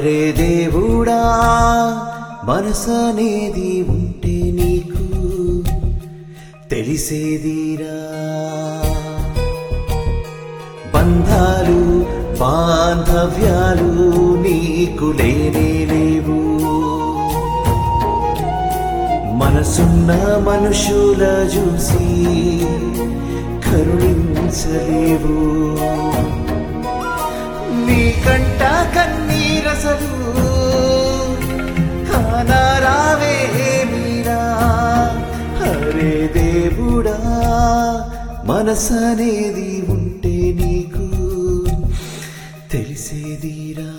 అరే దేవుడా మనసనేది ఉంటే నీకు తెలిసేదిరా బంధాలు బాంధవ్యాలు నీకు లేనే లేవు మనసున్న మనుషుల చూసి కరుణించలేవు నీకంట కన్నీరసలు కానారావే మీరా హరే దేవుడా మనసనేది ఉంటే నీకు తెలిసేదిరా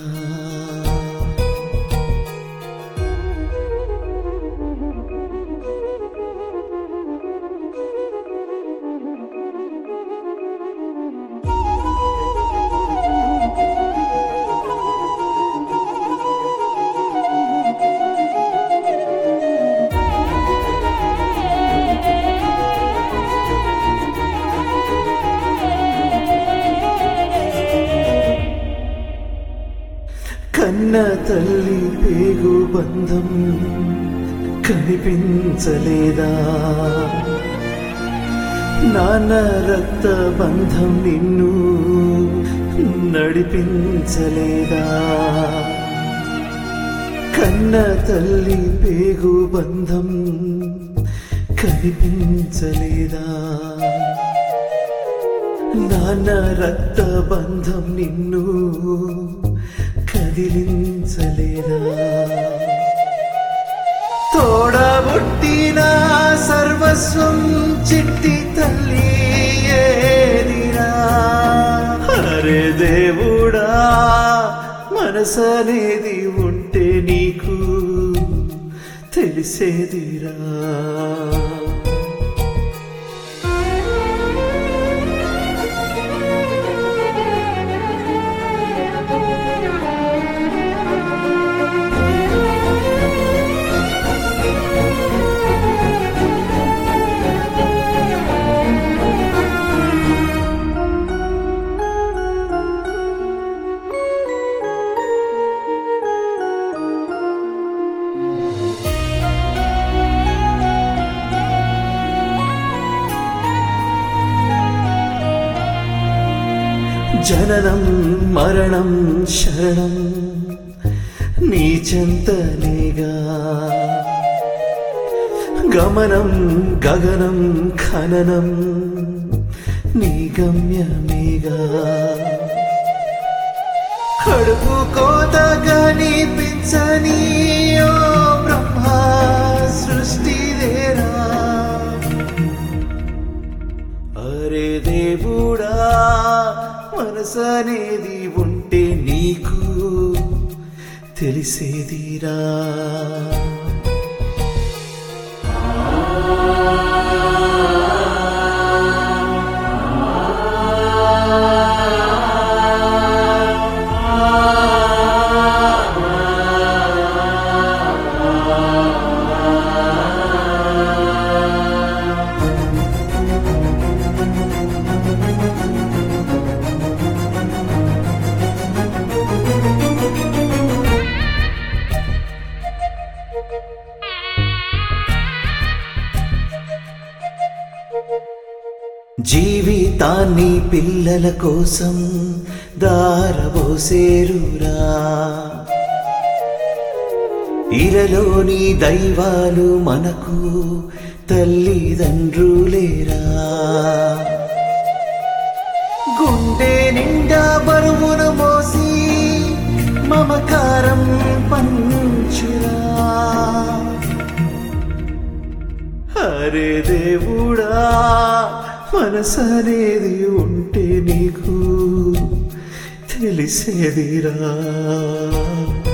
కన్న తల్లి పేగు బంధం కనిపించలేదా నాన్న రక్త బంధం నిన్ను నడిపించలేదా కన్న తల్లి పేగు బంధం కనిపించలేదా నాన్న రక్త బంధం నిన్ను కదిలించలేదా తోడబుట్టిన సర్వస్వం చిట్టి తల్లి ఏదిరా హరే దేవుడా మనసనేది ఉంటే నీకు తెలిసేదిరా జననం మరణం శరణం నీ చెంతనేగా గమనం గగనం ఖననం నీ గమ్యమేగా కడుపు కోతగా నీపించని ఓ బ్రహ్మ సృష్టిదేరా అరే దేవుడా మనసనేది ఉంటే నీకు తెలిసేదిరా జీవితాన్ని పిల్లల కోసం దారబోసేరురా ఇరలోని దైవాలు మనకు తల్లిదండ్రులేరా గుండె నిండా బరువును మోసి మమకారం పంచురా హరే దేవుడా మనసనేది ఉంటే నీకు తెలిసేదిరా